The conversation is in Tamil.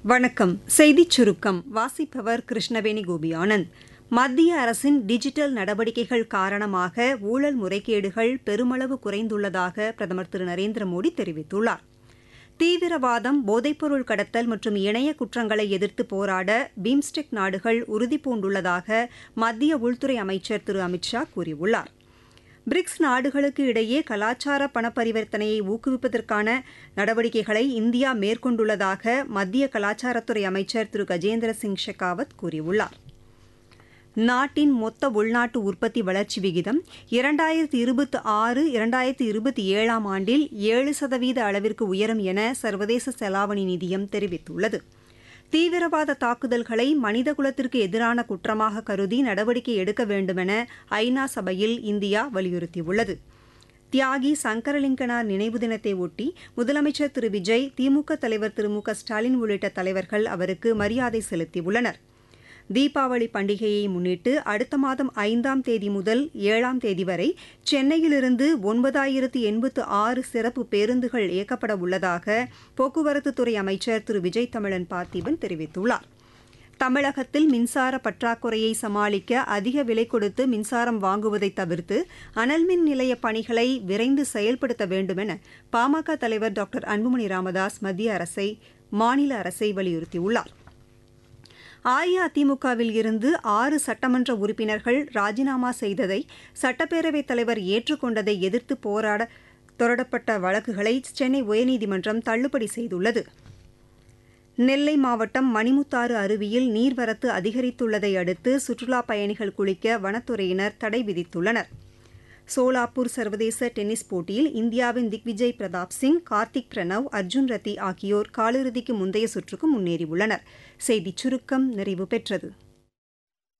வணக்கம் செய்திச் சுருக்கம் வாசிப்பவர் கிருஷ்ணவேணி கோபியானந்த் மத்திய அரசின் டிஜிட்டல் நடவடிக்கைகள் காரணமாக ஊழல் முறைகேடுகள் பெருமளவு குறைந்துள்ளதாக பிரதமர் திரு நரேந்திர மோடி தெரிவித்துள்ளார் தீவிரவாதம் போதைப்பொருள் கடத்தல் மற்றும் இணைய குற்றங்களை எதிர்த்து போராட பீம்ஸ்டெக் நாடுகள் உறுதிபூண்டுள்ளதாக மத்திய உள்துறை அமைச்சர் திரு அமித் ஷா கூறியுள்ளார் பிரிக்ஸ் நாடுகளுக்கு இடையே கலாச்சார பண பரிவர்த்தனையை ஊக்குவிப்பதற்கான நடவடிக்கைகளை இந்தியா மேற்கொண்டுள்ளதாக மத்திய கலாச்சாரத்துறை அமைச்சர் திரு கஜேந்திர சிங் ஷெகாவத் கூறியுள்ளார் நாட்டின் மொத்த உள்நாட்டு உற்பத்தி வளர்ச்சி விகிதம் இரண்டாயிரத்தி இருபத்தி ஆறு இரண்டாயிரத்தி இருபத்தி ஏழாம் ஆண்டில் ஏழு சதவீத அளவிற்கு உயரும் என சர்வதேச செலாவணி நிதியம் தெரிவித்துள்ளது தீவிரவாத தாக்குதல்களை மனிதகுலத்திற்கு எதிரான குற்றமாக கருதி நடவடிக்கை எடுக்க வேண்டுமென ஐநா சபையில் இந்தியா வலியுறுத்தியுள்ளது தியாகி சங்கரலிங்கனார் நினைவு தினத்தை ஒட்டி முதலமைச்சர் திரு விஜய் திமுக தலைவர் திரு மு க ஸ்டாலின் உள்ளிட்ட தலைவர்கள் அவருக்கு மரியாதை செலுத்தியுள்ளனர் தீபாவளி பண்டிகையை முன்னிட்டு அடுத்த மாதம் ஐந்தாம் தேதி முதல் ஏழாம் தேதி வரை சென்னையிலிருந்து ஒன்பதாயிரத்து எண்பத்து ஆறு சிறப்பு பேருந்துகள் இயக்கப்பட உள்ளதாக போக்குவரத்துத்துறை அமைச்சர் திரு விஜய் தமிழன் பார்த்திபன் தெரிவித்துள்ளார் தமிழகத்தில் மின்சார பற்றாக்குறையை சமாளிக்க அதிக விலை கொடுத்து மின்சாரம் வாங்குவதை தவிர்த்து அனல்மின் நிலைய பணிகளை விரைந்து செயல்படுத்த வேண்டுமென பாமக தலைவர் டாக்டர் அன்புமணி ராமதாஸ் மத்திய அரசை மாநில அரசை வலியுறுத்தியுள்ளார் அஇஅதிமுகவில் இருந்து ஆறு சட்டமன்ற உறுப்பினர்கள் ராஜினாமா செய்ததை சட்டப்பேரவைத் தலைவர் ஏற்றுக்கொண்டதை எதிர்த்து போராட தொடரப்பட்ட வழக்குகளை சென்னை உயர்நீதிமன்றம் தள்ளுபடி செய்துள்ளது நெல்லை மாவட்டம் மணிமுத்தாறு அருவியில் நீர்வரத்து அதிகரித்துள்ளதை அடுத்து சுற்றுலாப் பயணிகள் குளிக்க வனத்துறையினர் தடை விதித்துள்ளனர் சோலாப்பூர் சர்வதேச டென்னிஸ் போட்டியில் இந்தியாவின் திக்விஜய் பிரதாப் சிங் கார்த்திக் பிரணவ் அர்ஜுன் ரத்தி ஆகியோர் காலிறுதிக்கு முந்தைய சுற்றுக்கு முன்னேறியுள்ளனர் செய்திச் சுருக்கம் நிறைவு பெற்றது